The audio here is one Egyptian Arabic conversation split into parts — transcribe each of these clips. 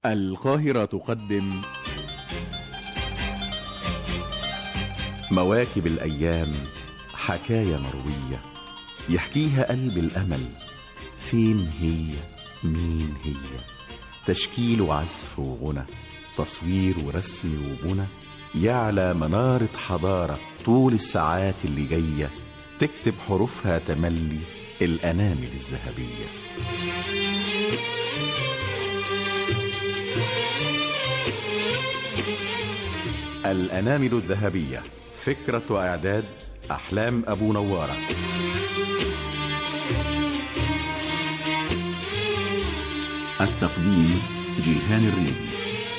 القاهرة تقدم مواكب الأيام حكاية مروية يحكيها قلب الأمل فين هي مين هي تشكيل وعزف وغنى تصوير ورسم وبنى يعلى منارة حضارة طول الساعات اللي جاية تكتب حروفها تملي الأنامل الذهبية الأنامل الذهبية فكرة وإعداد أحلام أبو نوارة التقديم جيهان الريدي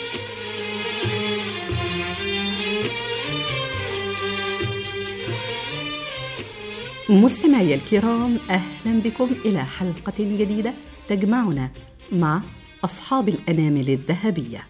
مستمعي الكرام اهلا بكم الى حلقه جديده تجمعنا مع اصحاب الانامل الذهبيه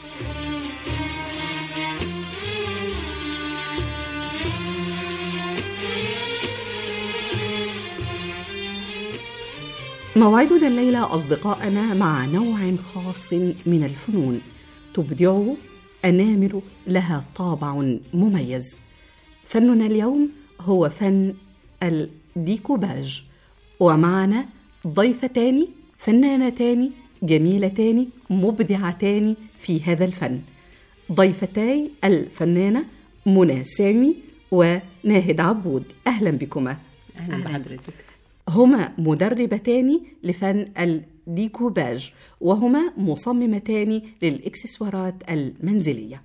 موعدنا الليله اصدقائنا مع نوع خاص من الفنون تبدعه انامل لها طابع مميز فننا اليوم هو فن الديكوباج ومعنا ضيفتان فنانتان جميلتان مبدعتان في هذا الفن ضيفتاي الفنانة منى سامي وناهد عبود أهلا بكما اهلا بحضرتك هما مدربتان لفن الديكوباج وهما مصممتان للإكسسوارات المنزلية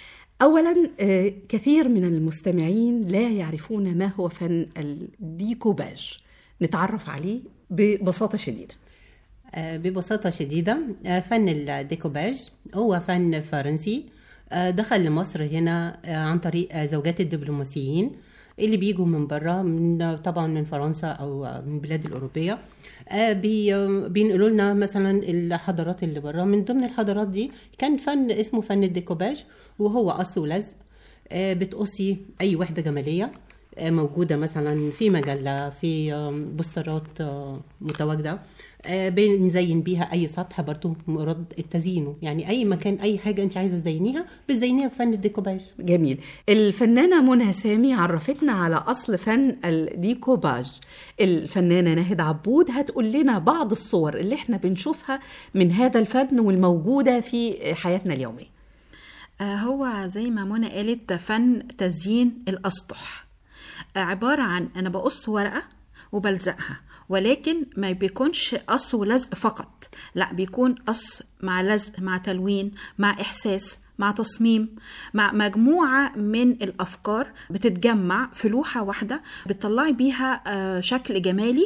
اولا آه، كثير من المستمعين لا يعرفون ما هو فن الديكوباج نتعرف عليه ببساطه شديده آه، ببساطة شديدة آه، فن الديكوباج هو فن فرنسي آه، دخل لمصر هنا آه، عن طريق آه، زوجات الدبلوماسيين اللي بيجوا من بره من طبعا من فرنسا او آه، من البلاد الاوروبيه آه، بي آه، بينقلوا لنا مثلا الحضارات اللي بره من ضمن الحضارات دي كان فن اسمه فن الديكوباج وهو قص ولزق آه، بتقصي اي وحده جماليه آه، موجوده مثلا في مجله في آم، بوسترات آه، متواجده آه، بنزين بيها اي سطح برضو مراد التزيينه يعني اي مكان اي حاجه انت عايزه تزينيها بتزينيها بفن الديكوباج جميل الفنانه منى سامي عرفتنا على اصل فن الديكوباج الفنانه ناهد عبود هتقول لنا بعض الصور اللي احنا بنشوفها من هذا الفن والموجوده في حياتنا اليوميه آه، هو زي ما منى قالت فن تزيين الأسطح آه، عبارة عن أنا بقص ورقة وبلزقها ولكن ما بيكونش قص ولزق فقط لا بيكون قص مع لزق مع تلوين مع إحساس مع تصميم مع مجموعة من الأفكار بتتجمع في لوحة واحدة بتطلعي بيها آه، شكل جمالي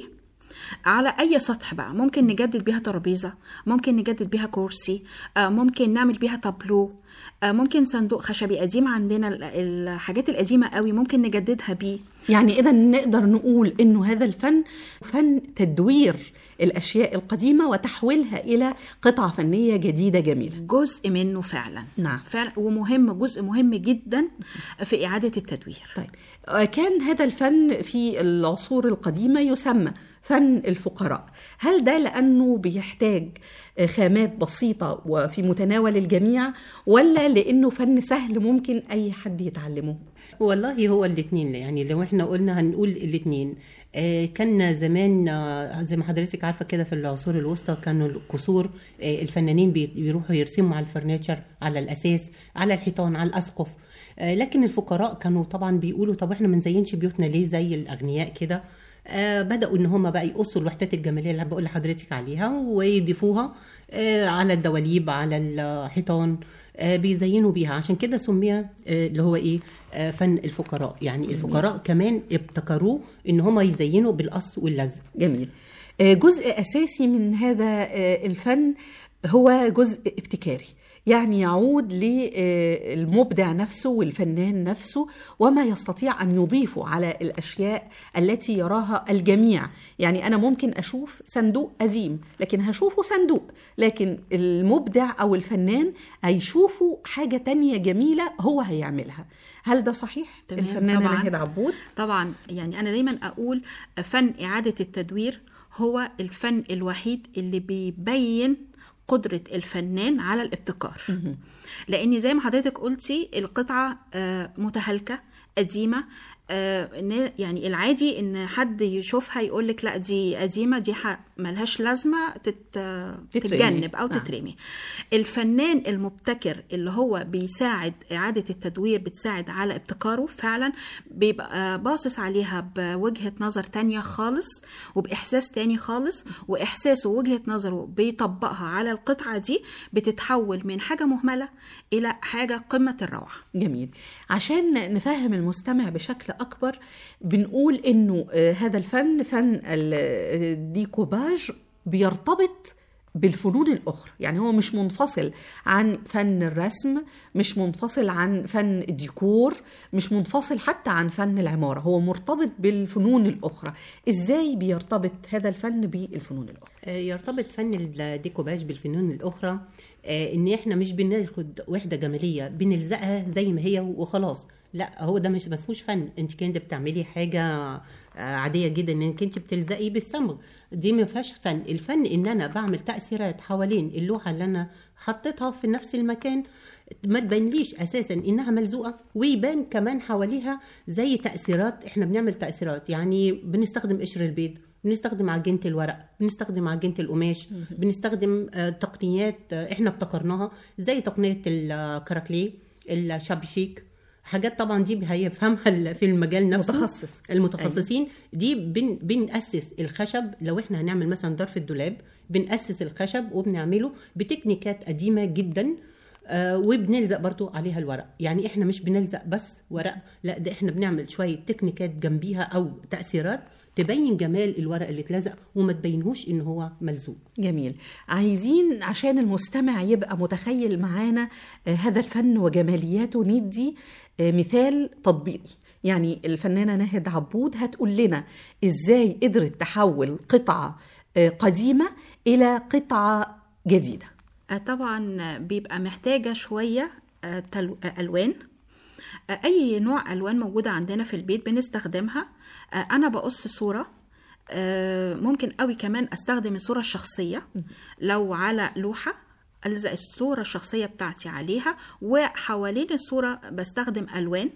على اي سطح بقى ممكن نجدد بيها ترابيزه ممكن نجدد بيها كرسي آه، ممكن نعمل بيها تابلو آه، ممكن صندوق خشبي قديم عندنا ال- الحاجات القديمه قوي ممكن نجددها بيه يعني اذا نقدر نقول انه هذا الفن فن تدوير الاشياء القديمه وتحويلها الى قطعه فنيه جديده جميله جزء منه فعلا نعم. فعلا ومهم جزء مهم جدا في اعاده التدوير طيب آه، كان هذا الفن في العصور القديمة يسمى فن الفقراء هل ده لأنه بيحتاج آه، خامات بسيطة وفي متناول الجميع ولا لأنه فن سهل ممكن أي حد يتعلمه والله هو الاثنين يعني لو احنا قلنا هنقول الاثنين آه كان زمان آه زي ما حضرتك عارفه كده في العصور الوسطى كانوا القصور آه الفنانين بي- بيروحوا يرسموا على الفرنتشر على الاساس على الحيطان على الاسقف آه لكن الفقراء كانوا طبعا بيقولوا طب احنا ما نزينش بيوتنا ليه زي الاغنياء كده آه بداوا ان هم بقى يقصوا الوحدات الجماليه اللي بقول لحضرتك عليها ويضيفوها آه على الدواليب على الحيطان آه بيزينوا بيها عشان كده سمي آه اللي هو ايه آه فن الفقراء يعني الفقراء كمان ابتكروه ان هم يزينوا بالقص واللزق جميل آه، جزء أساسي من هذا آه، الفن هو جزء ابتكاري يعني يعود للمبدع نفسه والفنان نفسه وما يستطيع أن يضيفه على الأشياء التي يراها الجميع يعني أنا ممكن أشوف صندوق قديم لكن هشوفه صندوق لكن المبدع أو الفنان هيشوفوا حاجة تانية جميلة هو هيعملها هل ده صحيح؟ تمام، الفنانة طبعاً. ناهد عبود طبعا يعني انا دايما اقول فن اعاده التدوير هو الفن الوحيد اللي بيبين قدره الفنان على الابتكار لان زي ما حضرتك قلتي القطعه آه، متهالكه قديمه آه، إن- يعني العادي ان حد يشوفها يقول لك لا دي قديمه دي ح- ملهاش لازمه تت... تترمي. تتجنب او نعم. تترمي الفنان المبتكر اللي هو بيساعد اعاده التدوير بتساعد على ابتكاره فعلا بيبقى باصص عليها بوجهه نظر تانية خالص وباحساس تاني خالص واحساسه ووجهه نظره بيطبقها على القطعه دي بتتحول من حاجه مهمله الى حاجه قمه الروعه جميل عشان نفهم المستمع بشكل أكبر بنقول إنه آه، هذا الفن فن الديكوباج بيرتبط بالفنون الأخرى يعني هو مش منفصل عن فن الرسم مش منفصل عن فن الديكور مش منفصل حتى عن فن العمارة هو مرتبط بالفنون الأخرى إزاي بيرتبط هذا الفن بالفنون الأخرى آه، يرتبط فن الديكوباج بالفنون الاخرى آه، ان احنا مش بناخد وحده جماليه بنلزقها زي ما هي وخلاص لا هو ده مش ما اسموش فن انت كنت بتعملي حاجه آه، عاديه جدا انك انت بتلزقي بالصمغ دي ما فيهاش فن الفن ان انا بعمل تاثيرات حوالين اللوحه اللي انا حطيتها في نفس المكان ما تبينليش اساسا انها ملزوقه ويبان كمان حواليها زي تاثيرات احنا بنعمل تاثيرات يعني بنستخدم قشر البيض بنستخدم عجينه الورق بنستخدم عجينه القماش بنستخدم آه، تقنيات آه، احنا ابتكرناها زي تقنيه الكراكليه الشابشيك حاجات طبعا دي هيفهمها ال- في المجال نفسه متخصص. المتخصصين دي بن بنأسس الخشب لو احنا هنعمل مثلا ظرف الدولاب بنأسس الخشب وبنعمله بتكنيكات قديمة جدا آه وبنلزق برضو عليها الورق يعني احنا مش بنلزق بس ورق لا ده احنا بنعمل شوية تكنيكات جنبيها او تأثيرات تبين جمال الورق اللي اتلزق وما تبينهوش ان هو ملزوق جميل عايزين عشان المستمع يبقى متخيل معانا آه، هذا الفن وجمالياته ندي آه، مثال تطبيقي يعني الفنانة ناهد عبود هتقول لنا ازاي قدرت تحول قطعة آه، قديمة إلى قطعة جديدة آه، طبعا بيبقى محتاجة شوية آه، تلو- آه، ألوان آه، أي نوع ألوان موجودة عندنا في البيت بنستخدمها آه، أنا بقص صورة آه، ممكن قوي كمان أستخدم الصورة الشخصية لو على لوحة ألزق الصورة الشخصية بتاعتي عليها وحوالين الصورة بستخدم ألوان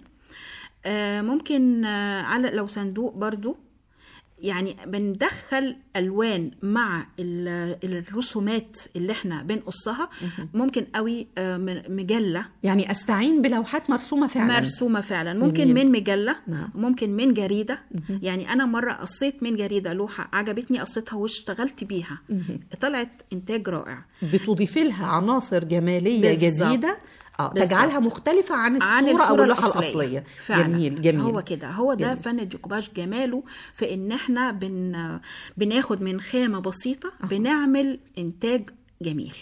آه، ممكن آه، على لو صندوق برضو يعني بندخل الوان مع ال- الرسومات اللي احنا بنقصها ممكن قوي آه، من- مجله يعني أستعين بلوحات مرسومة فعلا مرسومه فعلا ممكن جميل. من مجله نعم. ممكن من جريده يعني انا مره قصيت من جريده لوحه عجبتني قصيتها واشتغلت بيها طلعت انتاج رائع بتضيفي لها عناصر جمالية بالظبط. جديدة آه بالظبط. تجعلها مختلفة عن الصورة, عن أو الصورة اللوحة الأصلية, الأصلية فعلا. جميل جميل هو كده هو ده جميل. فن الديكوباج جماله في ان احنا بن بناخد من خامة بسيطة بنعمل انتاج جميل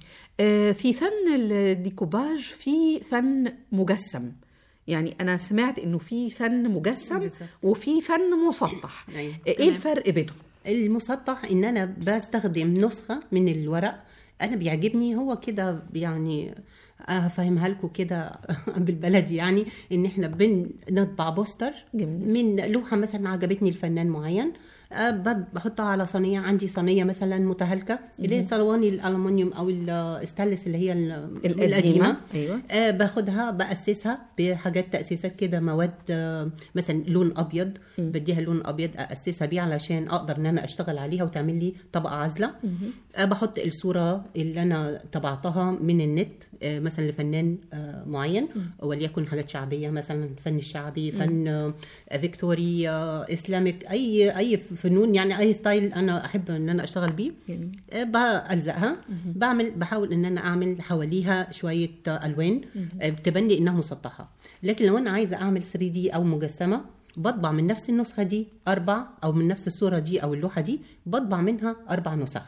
آه، في فن الديكوباج في فن مجسم يعني انا سمعت انه في فن مجسم بالظبط. وفي فن مسطح أيوة. ايه تمام. الفرق بينهم المسطح ان انا بستخدم نسخه من الورق انا بيعجبني هو كده يعني هفهمها لكم كده بالبلدي يعني ان احنا بنطبع بوستر جميل. من لوحه مثلا عجبتني الفنان معين أه بد- بحطها على صينيه عندي صينيه مثلا متهالكه اللي هي صواني الالومنيوم او الاستانلس اللي هي ال- القديمة. القديمه أيوة. آه باخدها باسسها بحاجات تاسيسات كده مواد آه مثلا لون ابيض بديها لون ابيض اسسها بيه علشان اقدر ان انا اشتغل عليها وتعمل لي طبقه عازله آه بحط الصوره اللي انا طبعتها من النت آه مثلا لفنان آه معين وليكن حاجات شعبيه مثلا فن الشعبي فن آه فيكتوري آه اسلامك اي اي فنون يعني اي ستايل انا احب ان انا اشتغل بيه جميل. آه، بلزقها بعمل بحاول ان انا اعمل حواليها شويه آه، الوان آه، بتبني انها مسطحه لكن لو انا عايزه اعمل 3 دي او مجسمه بطبع من نفس النسخه دي اربع او من نفس الصوره دي او اللوحه دي بطبع منها اربع نسخ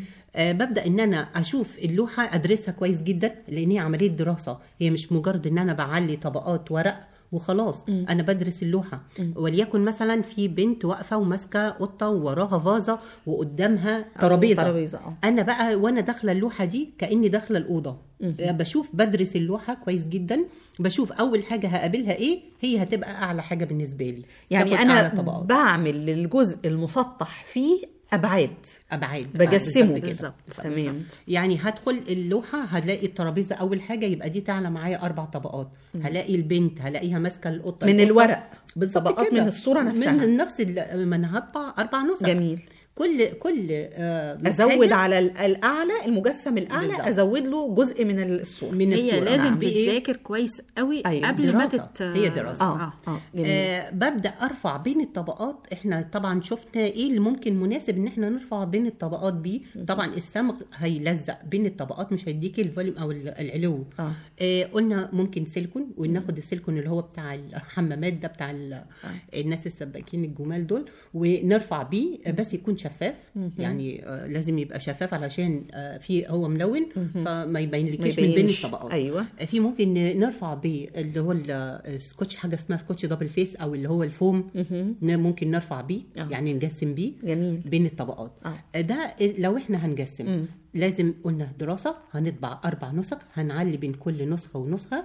آه ببدا ان انا اشوف اللوحه ادرسها كويس جدا لان هي عمليه دراسه هي مش مجرد ان انا بعلي طبقات ورق وخلاص انا بدرس اللوحه وليكن مثلا في بنت واقفه وماسكه قطه ووراها فازه وقدامها ترابيزه ترابيزة، آه. انا بقى وانا داخله اللوحه دي كاني داخله الاوضه بشوف بدرس اللوحه كويس جدا بشوف اول حاجه هقابلها ايه هي هتبقى اعلى حاجه بالنسبه لي يعني تاخد انا أعلى طبقات. بعمل للجزء المسطح فيه ابعاد ابعاد بجسمه. بالظبط كده. بالظبط. بالظبط. تمام. يعني هدخل اللوحه هلاقي الترابيزه اول حاجه يبقى دي تعلى معايا اربع طبقات هلاقي البنت هلاقيها ماسكه القطه من القطة- الورق. بالظبط طبقات كده. من الصورة نفسها. من نفس ال- ما انا هطبع اربع نسخ جميل. كل كل آه ازود حاجة على ال- الاعلى المجسم الاعلى بالظبط. ازود له جزء من الصوره من هي الصورة. لازم نعم. تتذاكر كويس قوي أيوة. قبل ما دراسة. تت هي دراسة. اه اه جميل آه ببدا ارفع بين الطبقات احنا طبعا شفنا ايه اللي ممكن مناسب ان احنا نرفع بين الطبقات بيه طبعا الصمغ هيلزق بين الطبقات مش هيديكي الفوليوم او ال- العلو آه. آه قلنا ممكن سيليكون وناخد السيليكون اللي هو بتاع الحمامات ده بتاع ال- الناس السباكين الجمال دول ونرفع بيه آه، بس يكون شفاف يعني آه لازم يبقى شفاف علشان آه في هو ملون فما يبينلكيش ما من بين يبينش. الطبقات أيوة. في ممكن نرفع بيه اللي هو السكوتش حاجه اسمها سكوتش دبل فيس او اللي هو الفوم ن- ممكن نرفع بيه آه. يعني نجسم بيه جميل. بين الطبقات آه. ده لو احنا هنجسم لازم قلنا دراسه هنطبع اربع نسخ هنعلي بين كل نسخه ونسخه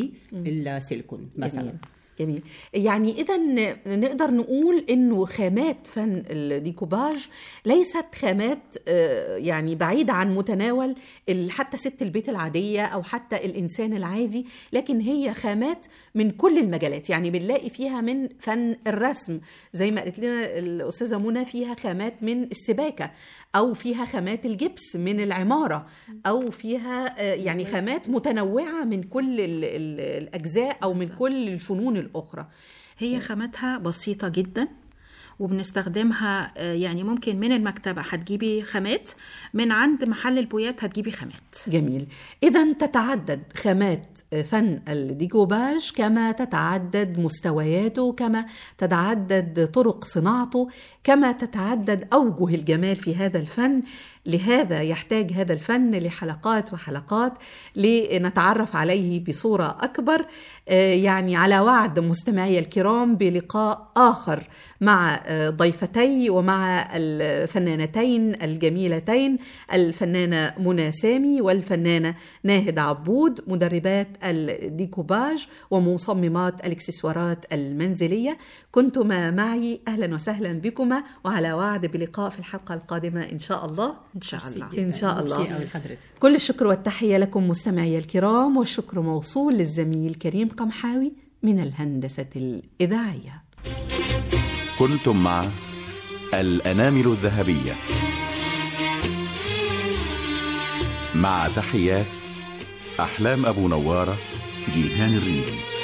بالسيليكون مثلا جميل جميل يعني اذا نقدر نقول انه خامات فن الديكوباج ليست خامات آه، يعني بعيده عن متناول ال- حتى ست البيت العاديه او حتى الانسان العادي لكن هي خامات من كل المجالات يعني بنلاقي فيها من فن الرسم زي ما قالت لنا الاستاذه منى فيها خامات من السباكه او فيها خامات الجبس من العماره او فيها آه، يعني خامات متنوعه من كل ال- ال- الاجزاء او من كل الفنون الاخرى هي خاماتها بسيطة جدا وبنستخدمها آه، يعني ممكن من المكتبة هتجيبي خامات من عند محل البويات هتجيبي خامات جميل اذا تتعدد خامات فن الديكوباج كما تتعدد مستوياته كما تتعدد طرق صناعته كما تتعدد اوجه الجمال في هذا الفن لهذا يحتاج هذا الفن لحلقات وحلقات لنتعرف عليه بصوره اكبر آه، يعني على وعد مستمعي الكرام بلقاء اخر مع آه، ضيفتي ومع الفنانتين الجميلتين الفنانه منى سامي والفنانه ناهد عبود مدربات الديكوباج ومصممات الاكسسوارات المنزليه كنتما معي اهلا وسهلا بكما وعلى وعد بلقاء في الحلقه القادمه ان شاء الله إن شاء الله إن شاء الله. ميرسي قوي لحضرتك كل الشكر والتحية لكم مستمعي الكرام والشكر موصول للزميل كريم قمحاوي من الهندسة الإذاعية كنتم مع الأنامل الذهبية مع تحيات أحلام أبو نوارة جيهان الريدي